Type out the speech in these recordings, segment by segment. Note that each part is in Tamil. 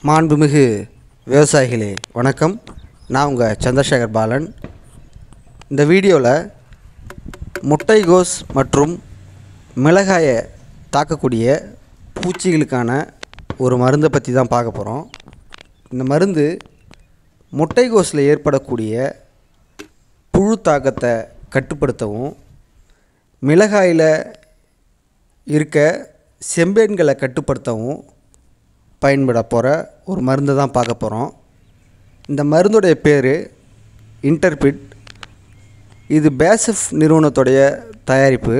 மாண்புமிகு விவசாயிகளே வணக்கம் நான் உங்கள் சந்திரசேகர் பாலன் இந்த வீடியோவில் முட்டைகோஸ் மற்றும் மிளகாயை தாக்கக்கூடிய பூச்சிகளுக்கான ஒரு மருந்தை பற்றி தான் பார்க்க போகிறோம் இந்த மருந்து முட்டைகோஸில் ஏற்படக்கூடிய புழு தாக்கத்தை கட்டுப்படுத்தவும் மிளகாயில் இருக்க செம்பேன்களை கட்டுப்படுத்தவும் பயன்பட போகிற ஒரு மருந்து தான் பார்க்க போகிறோம் இந்த மருந்துடைய பேர் இன்டர்பிட் இது பேசஃப் நிறுவனத்துடைய தயாரிப்பு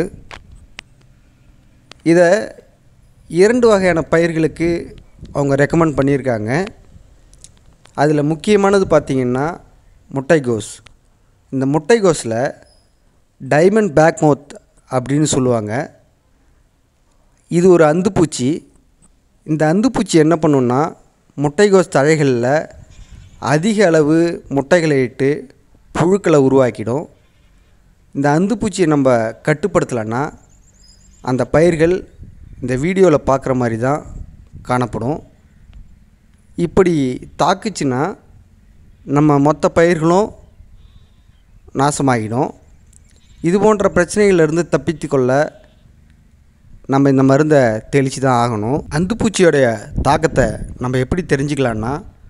இதை இரண்டு வகையான பயிர்களுக்கு அவங்க ரெக்கமெண்ட் பண்ணியிருக்காங்க அதில் முக்கியமானது பார்த்திங்கன்னா முட்டைகோஸ் இந்த முட்டைகோஸில் டைமண்ட் பேக் மவுத் அப்படின்னு சொல்லுவாங்க இது ஒரு அந்துப்பூச்சி இந்த அந்துப்பூச்சி என்ன பண்ணுன்னா முட்டைகோஸ் தழைகளில் அதிக அளவு முட்டைகளை இட்டு புழுக்களை உருவாக்கிடும் இந்த அந்துப்பூச்சியை நம்ம கட்டுப்படுத்தலைன்னா அந்த பயிர்கள் இந்த வீடியோவில் பார்க்குற மாதிரி தான் காணப்படும் இப்படி தாக்குச்சுன்னா நம்ம மொத்த பயிர்களும் நாசமாகிடும் இது போன்ற பிரச்சனைகளிலிருந்து தப்பித்து கொள்ள நம்ம இந்த மருந்தை தெளித்து தான் ஆகணும் அந்துப்பூச்சியோடைய தாக்கத்தை நம்ம எப்படி தெரிஞ்சுக்கலான்னா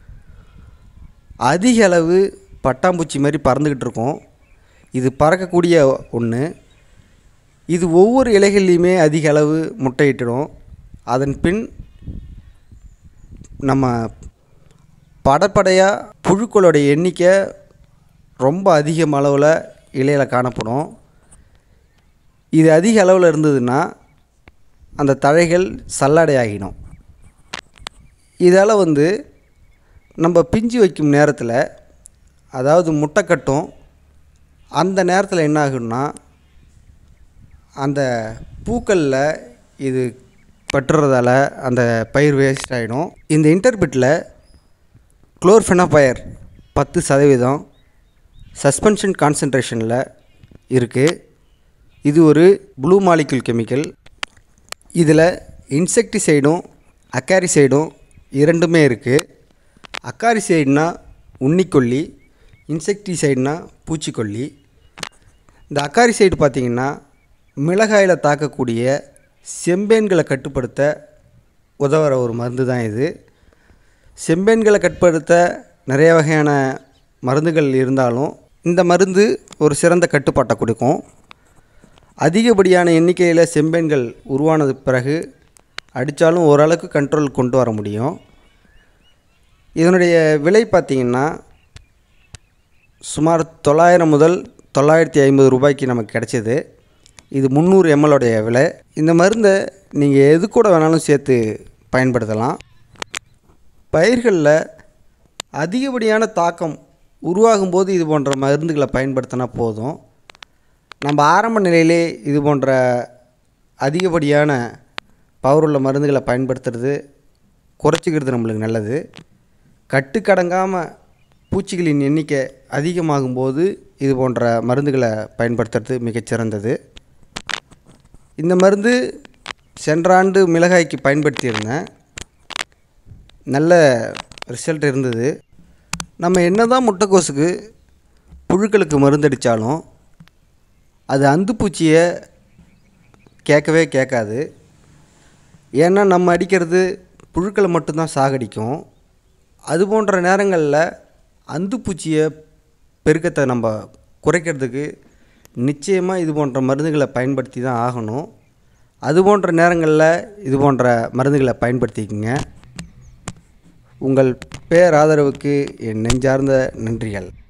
அதிக அளவு பட்டாம்பூச்சி மாதிரி பறந்துக்கிட்டு இருக்கும் இது பறக்கக்கூடிய ஒன்று இது ஒவ்வொரு இலைகள்லையுமே அதிக அளவு முட்டையிட்டுடும் அதன் பின் நம்ம படப்படையாக புழுக்களோட எண்ணிக்கை ரொம்ப அதிக அளவில் இலையில் காணப்படும் இது அதிக அளவில் இருந்ததுன்னா அந்த தழைகள் சல்லடையாகிடும் இதால் வந்து நம்ம பிஞ்சு வைக்கும் நேரத்தில் அதாவது முட்டை கட்டும் அந்த நேரத்தில் என்ன ஆகும்னா அந்த பூக்களில் இது பட்டுறதால அந்த பயிர் வேஸ்ட் ஆகிடும் இந்த இன்டர்பிட்டில் குளோர்ஃபெனாபயர் பத்து சதவீதம் சஸ்பென்ஷன் கான்சன்ட்ரேஷனில் இருக்குது இது ஒரு ப்ளூ மாலிகுல் கெமிக்கல் இதில் இன்செக்டிசைடும் அக்காரிசைடும் இரண்டுமே இருக்குது அக்காரிசைடுனா உன்னிக்கொல்லி இன்செக்டிசைடுனா பூச்சிக்கொல்லி இந்த அக்காரிசைடு பார்த்திங்கன்னா மிளகாயில் தாக்கக்கூடிய செம்பேன்களை கட்டுப்படுத்த உதவுற ஒரு மருந்து தான் இது செம்பேன்களை கட்டுப்படுத்த நிறைய வகையான மருந்துகள் இருந்தாலும் இந்த மருந்து ஒரு சிறந்த கட்டுப்பாட்டை கொடுக்கும் அதிகப்படியான எண்ணிக்கையில் செம்பேன்கள் உருவானது பிறகு அடித்தாலும் ஓரளவுக்கு கண்ட்ரோல் கொண்டு வர முடியும் இதனுடைய விலை பார்த்திங்கன்னா சுமார் தொள்ளாயிரம் முதல் தொள்ளாயிரத்தி ஐம்பது ரூபாய்க்கு நமக்கு கிடைச்சிது இது முந்நூறு எம்எல்லுடைய விலை இந்த மருந்தை நீங்கள் எது கூட வேணாலும் சேர்த்து பயன்படுத்தலாம் பயிர்களில் அதிகப்படியான தாக்கம் உருவாகும் போது இது போன்ற மருந்துகளை பயன்படுத்தினா போதும் நம்ம ஆரம்ப நிலையிலே இது போன்ற அதிகப்படியான பவர் உள்ள மருந்துகளை பயன்படுத்துறது குறைச்சிக்கிறது நம்மளுக்கு நல்லது கட்டுக்கடங்காமல் பூச்சிகளின் எண்ணிக்கை அதிகமாகும் போது இது போன்ற மருந்துகளை பயன்படுத்துறது மிகச்சிறந்தது இந்த மருந்து சென்ற ஆண்டு மிளகாய்க்கு பயன்படுத்தியிருந்தேன் நல்ல ரிசல்ட் இருந்தது நம்ம என்ன தான் முட்டைக்கோசுக்கு புழுக்களுக்கு மருந்தடித்தாலும் அது அந்துப்பூச்சியை கேட்கவே கேட்காது ஏன்னா நம்ம அடிக்கிறது புழுக்களை மட்டும்தான் சாகடிக்கும் அது போன்ற நேரங்களில் அந்துப்பூச்சியை பெருக்கத்தை நம்ம குறைக்கிறதுக்கு நிச்சயமாக இது போன்ற மருந்துகளை பயன்படுத்தி தான் ஆகணும் அது போன்ற நேரங்களில் இது போன்ற மருந்துகளை பயன்படுத்திக்கங்க உங்கள் பேராதரவுக்கு என் நெஞ்சார்ந்த நன்றிகள்